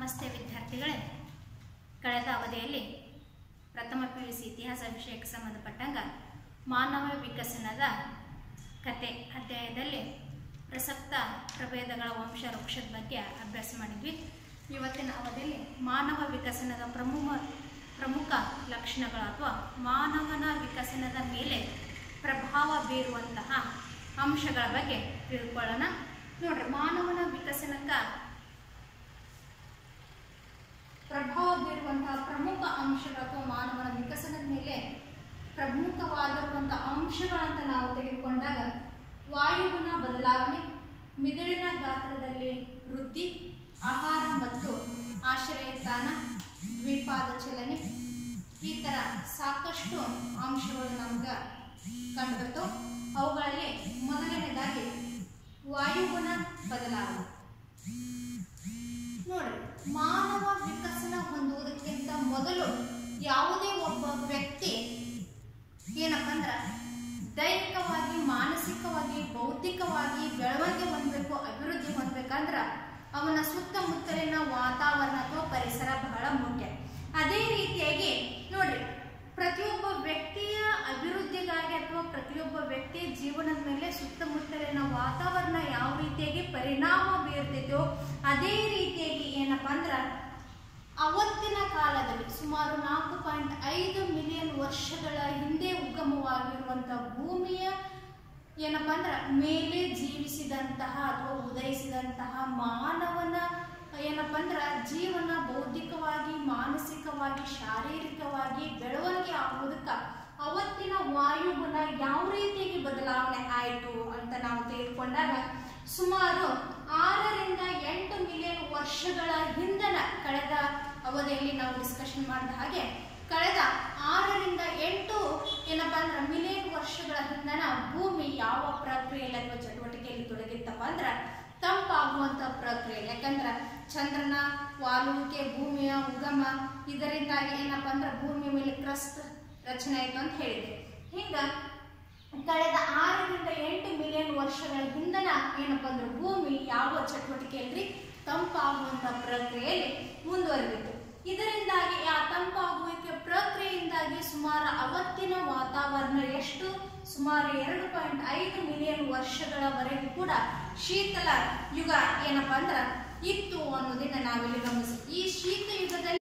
ನಮಸ್ತೆ ವಿದ್ಯಾರ್ಥಿಗಳೇ ಕಳೆದ ಅವಧಿಯಲ್ಲಿ ಪ್ರಥಮ ಪಿ ಯು ಸಿ ಇತಿಹಾಸ ವಿಷಯಕ್ಕೆ ಸಂಬಂಧಪಟ್ಟಂಗ ಮಾನವ ವಿಕಸನದ ಕತೆ ಅಧ್ಯಾಯದಲ್ಲಿ ಪ್ರಸಕ್ತ ಪ್ರಭೇದಗಳ ವಂಶ ವೃಕ್ಷದ ಬಗ್ಗೆ ಅಭ್ಯಾಸ ಮಾಡಿದ್ವಿ ಇವತ್ತಿನ ಅವಧಿಯಲ್ಲಿ ಮಾನವ ವಿಕಸನದ ಪ್ರಮುಖ ಪ್ರಮುಖ ಲಕ್ಷಣಗಳು ಅಥವಾ ಮಾನವನ ವಿಕಸನದ ಮೇಲೆ ಪ್ರಭಾವ ಬೀರುವಂತಹ ಅಂಶಗಳ ಬಗ್ಗೆ ತಿಳ್ಕೊಳ್ಳೋಣ ನೋಡ್ರಿ ಮಾನವನ ವಿಕಸನಕ್ಕೆ ಪ್ರಭಾವ ಬೀರುವಂತಹ ಪ್ರಮುಖ ಅಂಶಗಳು ಅಥವಾ ಮಾನವನ ವಿಕಸನದ ಮೇಲೆ ಪ್ರಮುಖವಾಗಿರುವಂತಹ ಅಂಶಗಳಂತ ನಾವು ತೆಗೆದುಕೊಂಡಾಗ ವಾಯುಗುಣ ಬದಲಾವಣೆ ಮಿದುಳಿನ ಗಾತ್ರದಲ್ಲಿ ವೃದ್ಧಿ ಆಹಾರ ಮತ್ತು ಆಶ್ರಯ ಸ್ಥಾನ ದ್ವಿಪಾದ ಚಲನೆ ಈ ಥರ ಸಾಕಷ್ಟು ಅಂಶಗಳು ನಮ್ಗೆ ಕಂಡುಬರ್ತವೆ ಅವುಗಳಲ್ಲಿ ಮೊದಲನೇದಾಗಿ ವಾಯುಗುಣ ಬದಲಾವಣೆ ನೋಡ್ರಿ ಮಾನವ ವಿಕಸನ ಹೊಂದುವುದಕ್ಕಿಂತ ಮೊದಲು ಯಾವುದೇ ಒಬ್ಬ ವ್ಯಕ್ತಿ ಏನಪ್ಪ ಅಂದ್ರ ದೈಹಿಕವಾಗಿ ಮಾನಸಿಕವಾಗಿ ಬೌದ್ಧಿಕವಾಗಿ ಬೆಳವಣಿಗೆ ಹೊಂದಬೇಕು ಅಭಿವೃದ್ಧಿ ಹೊಂದಬೇಕಂದ್ರ ಅವನ ಸುತ್ತಮುತ್ತಲಿನ ವಾತಾವರಣ ಅಥವಾ ಪರಿಸರ ಬಹಳ ಮುಖ್ಯ ಅದೇ ರೀತಿಯಾಗಿ ನೋಡ್ರಿ ಪ್ರತಿಯೊಬ್ಬ ವ್ಯಕ್ತಿಯ ಅಭಿವೃದ್ಧಿಗಾಗಿ ಅಥವಾ ಪ್ರತಿಯೊಬ್ಬ ವ್ಯಕ್ತಿಯ ಜೀವನದ ಮೇಲೆ ಸುತ್ತಮುತ್ತಲಿನ ವಾತಾವರಣ ಯಾವ ರೀತಿಯಾಗಿ ಪರಿಣಾಮ ಬೀರ್ತೈತೋ ಅದೇ ರೀತಿಯಾಗಿ ಏನಪ್ಪಾ ಅಂದ್ರ ಅವತ್ತಿನ ಕಾಲದಲ್ಲಿ ಸುಮಾರು ನಾಲ್ಕು ಪಾಯಿಂಟ್ ಐದು ಮಿಲಿಯನ್ ವರ್ಷಗಳ ಹಿಂದೆ ಉಗಮವಾಗಿರುವಂತಹ ಭೂಮಿಯ ಏನಪ್ಪಾ ಅಂದ್ರ ಮೇಲೆ ಜೀವಿಸಿದಂತಹ ಅಥವಾ ಉದಯಿಸಿದಂತಹ ಮಾನವನ ಏನಪ್ಪಾ ಅಂದ್ರ ಜೀವನ ಬೌದ್ಧಿಕವಾಗಿ ಮಾನಸಿಕವಾಗಿ ಶಾರೀರಿಕವಾಗಿ ಬೆಳವಣಿಗೆ ಆಗುವುದಕ್ಕ ಅವತ್ತಿನ ವಾಯುಗುಣ ಯಾವ ರೀತಿಯಾಗಿ ಬದಲಾವಣೆ ಆಯಿತು ಅಂತ ನಾವು ತೆಗೆದುಕೊಂಡಾಗ ಸುಮಾರು ಆರರಿಂದ ಎಂಟು ಮಿಲಿಯನ್ ವರ್ಷಗಳ ಹಿಂದನ ಕಳೆದ ಅವಧಿಯಲ್ಲಿ ನಾವು ಡಿಸ್ಕಷನ್ ಮಾಡಿದ ಹಾಗೆ ಕಳೆದ ಆರರಿಂದ ಎಂಟು ಏನಪ್ಪಾ ಅಂದ್ರೆ ಮಿಲಿಯನ್ ವರ್ಷಗಳ ಹಿಂದನ ಭೂಮಿ ಯಾವ ಪ್ರಕ್ರಿಯೆಯಲ್ಲಿ ಅಥವಾ ಚಟುವಟಿಕೆಯಲ್ಲಿ ತೊಡಗಿತ್ತಪ್ಪ ಅಂದ್ರ ತಂಪಾಗುವಂತ ಪ್ರಕ್ರಿಯೆ ಯಾಕಂದ್ರ ಚಂದ್ರನ ವಾಲುವಿಕೆ ಭೂಮಿಯ ಉಗಮ ಇದರಿಂದಾಗಿ ಏನಪ್ಪಾ ಅಂದ್ರೆ ಭೂಮಿಯ ಮೇಲೆ ಕ್ರಸ್ಟ್ ರಚನೆ ಆಯ್ತು ಅಂತ ಹೇಳಿದೆ ಹಿಂಗ ಕಳೆದ ಆರರಿಂದ ಎಂಟು ಮಿಲಿಯನ್ ವರ್ಷಗಳ ಹಿಂದನ ಏನಪ್ಪಾ ಅಂದ್ರೆ ಭೂಮಿ ಯಾವ ಚಟುವಟಿಕೆಯಲ್ಲಿ ತಂಪಾಗುವಂತ ಪ್ರಕ್ರಿಯೆಯಲ್ಲಿ ಮುಂದುವರೆದಿತ್ತು ಇದರಿಂದಾಗಿ ಆ ತಂಪಾಗುವಿಕೆ ಪ್ರಕ್ರಿಯೆಯಿಂದಾಗಿ ಸುಮಾರು ಅವತ್ತಿನ ವಾತಾವರಣ ಎಷ್ಟು ಸುಮಾರು ಎರಡು ಪಾಯಿಂಟ್ ಐದು ಮಿಲಿಯನ್ ವರ್ಷಗಳವರೆಗೂ ಕೂಡ ಶೀತಲ ಯುಗ ಏನಪ್ಪಾ ಅಂದ್ರ ಇತ್ತು ಅನ್ನೋದನ್ನ ನಾವಿಲ್ಲಿ ಗಮನಿಸಿ ಈ ಶೀತ ಯುಗದಲ್ಲಿ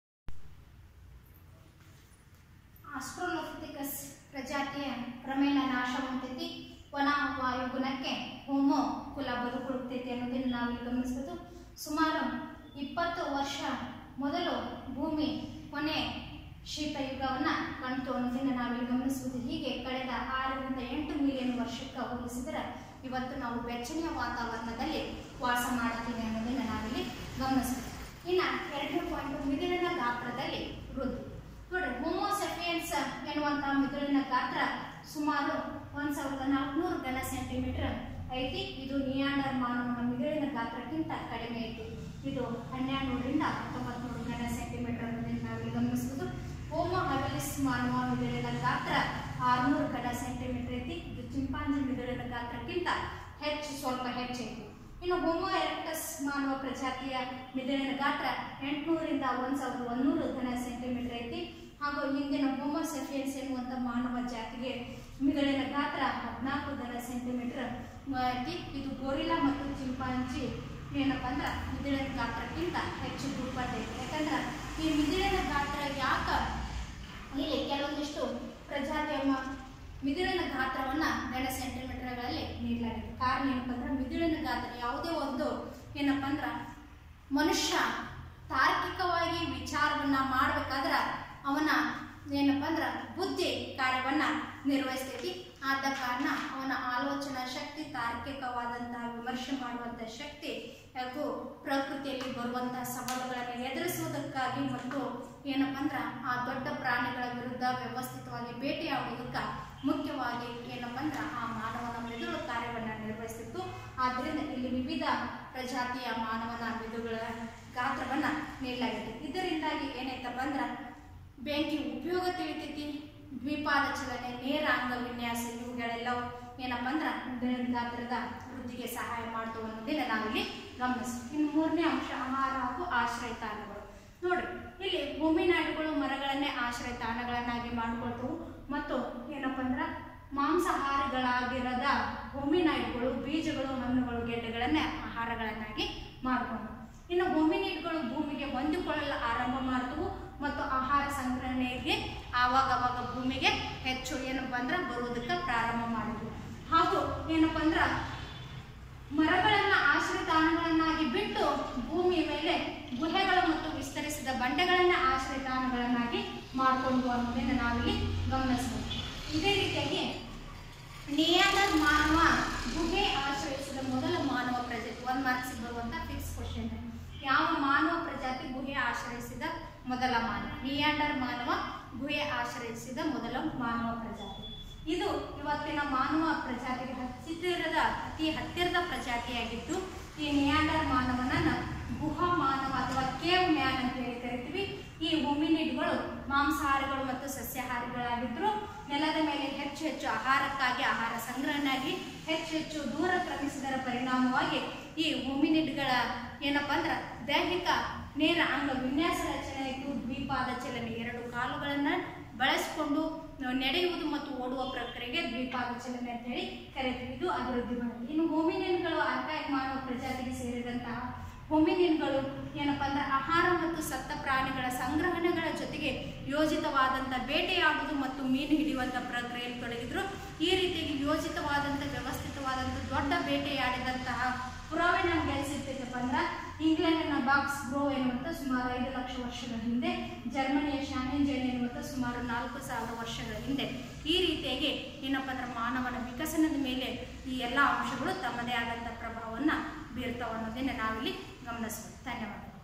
ಆಸ್ಟ್ರೋಲೋಫಿಥಿಕಸ್ ಪ್ರಜಾತಿಯ ಕ್ರಮೇಣ ನಾಶ ಹೊಂದೈತಿ ವನ ವಾಯುಗುಣಕ್ಕೆ ಹೋಮೋ ಕುಲ ಬದುಕುಳುತ್ತೈತಿ ಅನ್ನೋದನ್ನ ನಾವಿಲ್ಲಿ ಗಮನಿಸ್ಬೋದು ಸುಮಾರು ಇಪ್ಪತ್ತು ವರ್ಷ ಮೊದಲು ಭೂಮಿ ಕೊನೆ ಶೀತ ಯುಗವನ್ನ ಕಂಡು ಅನ್ನೋದನ್ನ ನಾವಿಲ್ಲಿ ಗಮನಿಸುವುದು ಹೀಗೆ ಕಳೆದ ಆರರಿಂದ ಎಂಟು ಮಿಲಿಯನ್ ವರ್ಷಕ್ಕೆ ಹೋಲಿಸಿದರೆ ಇವತ್ತು ನಾವು ಬೆಚ್ಚನೆಯ ವಾತಾವರಣದಲ್ಲಿ ವಾಸ ಮಾಡ್ತೀವಿ ಅನ್ನೋದನ್ನ ನಾವಿಲ್ಲಿ ಗಮನಿಸ್ತೀವಿ ಇನ್ನ ಎರಡನೇ ಪಾಯಿಂಟ್ ಮಿದುಳಿನ ಗಾತ್ರದಲ್ಲಿ ವೃದ್ಧಿ ನೋಡ್ರಿ ಹೋಮೋಸೆಪಿಯನ್ಸ್ ಎನ್ನುವಂತ ಮಿದುಳಿನ ಗಾತ್ರ ಸುಮಾರು ಒಂದ್ ಸಾವಿರದ ನಾಲ್ಕುನೂರು ಘನ ಸೆಂಟಿಮೀಟರ್ ಐತಿ ಇದು ನಿಯಾಂಡರ್ ಮಾನವನ ಮಿದುಳಿನ ಗಾತ್ರಕ್ಕಿಂತ ಕಡಿಮೆ ಐತಿ ಇದು ಹನ್ನೆರಡುನೂರರಿಂದ ಹತ್ತೊಂಬತ್ತು ನೂರು ಘನ ಸೆಂಟಿಮೀಟರ್ ಅನ್ನೋದನ್ನ ನಾವಿಲ್ಲಿ ಗಮನಿಸಬಹುದು ಹೋಮೋ ಹವೆಲಿಸ್ ಮಾನವ ಮಿದುಳಿನ ಗಾತ್ರ ಆರುನೂರು ಘನ ಸೆಂಟಿಮೀಟರ್ ಐತಿ ಇದು ಚಿಂಪಾಂಜಿ ಮಿದುಳಿನ ಗಾತ್ರಕ್ಕಿಂತ ಹೆಚ್ಚು ಸ್ವಲ್ಪ ಹೆಚ್ಚೈತಿ ಇನ್ನು ಹೋಮೋ ಎರೆಕ್ಟಸ್ ಮಾನವ ಪ್ರಜಾತಿಯ ಮಿದುಳಿನ ಗಾತ್ರ ಎಂಟುನೂರಿಂದ ಒಂದ್ ಸಾವಿರದ ಒಂದೂರು ಘನ ಸೆಂಟಿಮೀಟರ್ ಐತಿ ಹಾಗೂ ಇಂದಿನ ಹೋಮೋಸೆಫಿಯನ್ಸ್ ಎನ್ನುವಂಥ ಮಾನವ ಜಾತಿಗೆ ಮಿದುಳಿನ ಗಾತ್ರ ಹದಿನಾಲ್ಕು ಘನ ಸೆಂಟಿಮೀಟರ್ ಐತಿ ಇದು ಗೋರಿಲ್ಲಾ ಮತ್ತು ಚಿಂಪಾಂಜಿ ಏನಪ್ಪ ಅಂದ್ರೆ ಮಿದುಳಿನ ಗಾತ್ರಕ್ಕಿಂತ ಹೆಚ್ಚು ದುಪ್ಪಟ್ಟೈತಿ ಯಾಕಂದ್ರೆ ಈ ಮಿದುಳಿನ ಗಾತ್ರ ಯಾಕ ಇಲ್ಲಿ ಕೆಲವೊಂದಿಷ್ಟು ಪ್ರಜಾತಿಯ ಮ- ಮಿದುಳಿನ ಗಾತ್ರವನ್ನ ಘನ ಸೆಂಟಿಮೀಟರ್ಗಳಲ್ಲಿ ನೀಡಲಾಗಿದೆ ಕಾರಣ ಏನಪ್ಪ ಅಂದ್ರೆ ಮಿದುಳಿನ ಗಾತ್ರ ಯಾವುದೇ ಒಂದು ಏನಪ್ಪ ಅಂದ್ರ ಮನುಷ್ಯ ತಾರ್ಕಿಕವಾಗಿ ವಿಚಾರವನ್ನ ಮಾಡ್ಬೇಕಾದ್ರ ಅವನ ಏನಪ್ಪ ಅಂದ್ರ ಬುದ್ಧಿ ಕಾರ್ಯವನ್ನ ನಿರ್ವಹಿಸ್ತೈತಿ ಆದ ಕಾರಣ ಅವನ ಆಲೋಚನಾ ಶಕ್ತಿ ತಾರ್ಕಿಕವಾದಂತಹ ವಿಮರ್ಶೆ ಮಾಡುವಂತಹ ಶಕ್ತಿ ಹಾಗೂ ಪ್ರಕೃತಿಯಲ್ಲಿ ಬರುವಂತಹ ಸವಾಲುಗಳನ್ನು ಎದುರಿಸುವುದಕ್ಕಾಗಿ ಮತ್ತು ಏನಪ್ಪ ಅಂದ್ರ ಆ ದೊಡ್ಡ ಪ್ರಾಣಿಗಳ ವಿರುದ್ಧ ವ್ಯವಸ್ಥಿತವಾಗಿ ಭೇಟಿಯಾಗುವುದಕ್ಕೆ ಮುಖ್ಯವಾಗಿ ಏನಪ್ಪ ಅಂದ್ರ ಆ ಮಾನವನ ಮೆದುಳು ಕಾರ್ಯವನ್ನ ನಿರ್ವಹಿಸ್ತಿತ್ತು ಆದ್ದರಿಂದ ಇಲ್ಲಿ ವಿವಿಧ ಪ್ರಜಾತಿಯ ಮಾನವನ ಮೆದುಳುಗಳ ಗಾತ್ರವನ್ನ ನೀಡಲಾಗಿದೆ ಇದರಿಂದಾಗಿ ಏನೈತಪ್ಪ ಅಂದ್ರ ಬೆಂಕಿ ಉಪಯೋಗ ತಿಳಿತೈತಿ ದ್ವಿಪಾದ ಚಲನೆ ನೇರ ಅಂಗ ವಿನ್ಯಾಸ ಇವುಗಳೆಲ್ಲವೂ ಏನಪ್ಪ ಅಂದ್ರ ಮಿದುಳಿನ ಗಾತ್ರದ ವೃದ್ಧಿ ಅಭಿವೃದ್ಧಿಗೆ ಸಹಾಯ ಮಾಡ್ತವೆ ಅನ್ನೋದನ್ನ ನಾವಿಲ್ಲಿ ಗಮನಿಸ್ತೀವಿ ಇನ್ನು ಮೂರನೇ ಅಂಶ ಆಹಾರ ಹಾಗೂ ಆಶ್ರಯ ತಾಣಗಳು ನೋಡ್ರಿ ಇಲ್ಲಿ ಭೂಮಿನಾಡುಗಳು ಮರಗಳನ್ನೇ ಆಶ್ರಯ ತಾಣಗಳನ್ನಾಗಿ ಮಾಡ್ಕೊಳ್ತವು ಮತ್ತು ಏನಪ್ಪ ಅಂದ್ರೆ ಮಾಂಸಾಹಾರಿಗಳಾಗಿರದ ಹೋಮಿನೈಡ್ಗಳು ಬೀಜಗಳು ಹಣ್ಣುಗಳು ಗೆಡ್ಡೆಗಳನ್ನೇ ಆಹಾರಗಳನ್ನಾಗಿ ಮಾಡ್ಕೊಂಡು ಇನ್ನು ಹೋಮಿನೈಡ್ಗಳು ಭೂಮಿಗೆ ಹೊಂದಿಕೊಳ್ಳಲು ಆರಂಭ ಮಾಡ್ತವು ಮತ್ತು ಆಹಾರ ಸಂಗ್ರಹಣೆಗೆ ಆವಾಗ ಅವಾಗ ಭೂಮಿಗೆ ಹೆಚ್ಚು ಏನಪ್ಪ ಅಂದ್ರೆ ಬರುವುದಕ್ಕೆ ಪ್ರಾರಂಭ ಮಾಡಿದ್ವು ಹಾಗೂ ಏನಪ್ಪ ಅಂದ್ರೆ ಮರಗಳನ್ನ ಆಶ್ರಯ ತಾಣಗಳನ್ನಾಗಿ ಬಿಟ್ಟು ಭೂಮಿಯ ಮೇಲೆ ಗುಹೆಗಳು ಮತ್ತು ವಿಸ್ತರಿಸಿದ ಬಂಡೆಗಳನ್ನ ಆಶ್ರಯ ತಾಣಗಳನ್ನಾಗಿ ಮಾಡಿಕೊಂಡು ಅನ್ನೋದನ್ನ ನಾವಿಲ್ಲಿ ಗಮನಿಸಬಹುದು ಇದೇ ರೀತಿಯಾಗಿ ನಿಯಾಂಡರ್ ಮಾನವ ಗುಹೆ ಆಶ್ರಯಿಸಿದ ಮೊದಲ ಮಾನವ ಪ್ರಜಾತಿ ಒನ್ ಮಾರ್ಕ್ಸಿಗೆ ಬರುವಂತ ಫಿಕ್ಸ್ ಕ್ವಶನ್ ಯಾವ ಮಾನವ ಪ್ರಜಾತಿ ಗುಹೆ ಆಶ್ರಯಿಸಿದ ಮೊದಲ ಮಾನವ ನಿಯಾಂಡರ್ ಮಾನವ ಗುಹೆ ಆಶ್ರಯಿಸಿದ ಮೊದಲ ಮಾನವ ಪ್ರಜಾತಿ ಇದು ಇವತ್ತಿನ ಮಾನವ ಪ್ರಜಾತಿಗೆ ಹತ್ತಿರದ ಅತಿ ಹತ್ತಿರದ ಪ್ರಜಾತಿಯಾಗಿದ್ದು ಈ ನಿಯಾಂಡರ್ ಮಾನವನನ್ನ ಗುಹಾ ಮಾನವ ಅಥವಾ ಕೇವ್ ಮ್ಯಾನ್ ಅಂತ ಹೇಳಿ ಕರಿತೀವಿ ಈ ಹೋಮಿನಿಡ್ಗಳು ಮಾಂಸಾಹಾರಿಗಳು ಮತ್ತು ಸಸ್ಯಾಹಾರಿಗಳಾಗಿದ್ರು ನೆಲದ ಮೇಲೆ ಹೆಚ್ಚು ಹೆಚ್ಚು ಆಹಾರಕ್ಕಾಗಿ ಆಹಾರ ಸಂಗ್ರಹಣೆಯಾಗಿ ಹೆಚ್ಚು ಹೆಚ್ಚು ದೂರ ಕ್ರಮಿಸಿದರ ಪರಿಣಾಮವಾಗಿ ಈ ಹೋಮಿನಿಡ್ಗಳ ಏನಪ್ಪಾ ಅಂದ್ರೆ ದೈಹಿಕ ನೇರ ಅಂಗ ವಿನ್ಯಾಸ ರಚನೆ ಇದ್ದು ದ್ವೀಪಾದ ಚಲನೆ ಎರಡು ಕಾಲುಗಳನ್ನ ಬಳಸಿಕೊಂಡು ನಡೆಯುವುದು ಮತ್ತು ಓಡುವ ಪ್ರಕ್ರಿಯೆಗೆ ದ್ವೀಪಾದ ಚಲನೆ ಅಂತ ಹೇಳಿ ಕರಿತೀವಿ ಇದು ಅಭಿವೃದ್ಧಿ ಮಾಡಿದೆ ಇನ್ನು ಹೋಮಿನಿನ್ಗಳು ಅರ್ಕಾಯಿಕ್ ಮಾನವ ಪ್ರಜಾತಿಗೆ ಸೇರಿದಂತಹ ಹೋಮಿನಿನ್ಗಳು ಏನಪ್ಪಾ ಅಂದ್ರೆ ಆಹಾರ ಮತ್ತು ಸತ್ತ ಪ್ರಾಣಿಗಳ ಸಂಗ್ರಹಣೆಗಳ ಜೊತೆಗೆ ಯೋಜಿತವಾದಂಥ ಬೇಟೆಯಾಡುವುದು ಮತ್ತು ಮೀನು ಹಿಡಿಯುವಂಥ ಪ್ರಕ್ರಿಯೆಯಲ್ಲಿ ತೊಡಗಿದ್ರು ಈ ರೀತಿಯಾಗಿ ಯೋಜಿತವಾದಂಥ ವ್ಯವಸ್ಥಿತವಾದಂಥ ದೊಡ್ಡ ಬೇಟೆಯಾಡಿದಂತಹ ಪುರಾವೆ ನಮ್ಗೆ ಎಲ್ಲಿ ಸಿಗ್ತೈತಪ್ಪ ಅಂದ್ರೆ ಇಂಗ್ಲೆಂಡಿನ ಬಾಕ್ಸ್ ಗ್ರೋ ಎನ್ನುವಂಥ ಸುಮಾರು ಐದು ಲಕ್ಷ ವರ್ಷಗಳ ಹಿಂದೆ ಜರ್ಮನಿಯ ಶಾನೆಂಜೆನ್ ಎನ್ನುವಂಥ ಸುಮಾರು ನಾಲ್ಕು ಸಾವಿರ ವರ್ಷಗಳ ಹಿಂದೆ ಈ ರೀತಿಯಾಗಿ ಏನಪ್ಪ ಅಂದ್ರೆ ಮಾನವನ ವಿಕಸನದ ಮೇಲೆ ಈ ಎಲ್ಲ ಅಂಶಗಳು ತಮ್ಮದೇ ಆದಂಥ ಪ್ರಭಾವವನ್ನು ಬೀರ್ತಾವ ಅನ್ನೋದನ್ನ ನಾವಿಲ್ಲಿ ಗಮನಿಸ್ಬೇಕು ಧನ್ಯವಾದಗಳು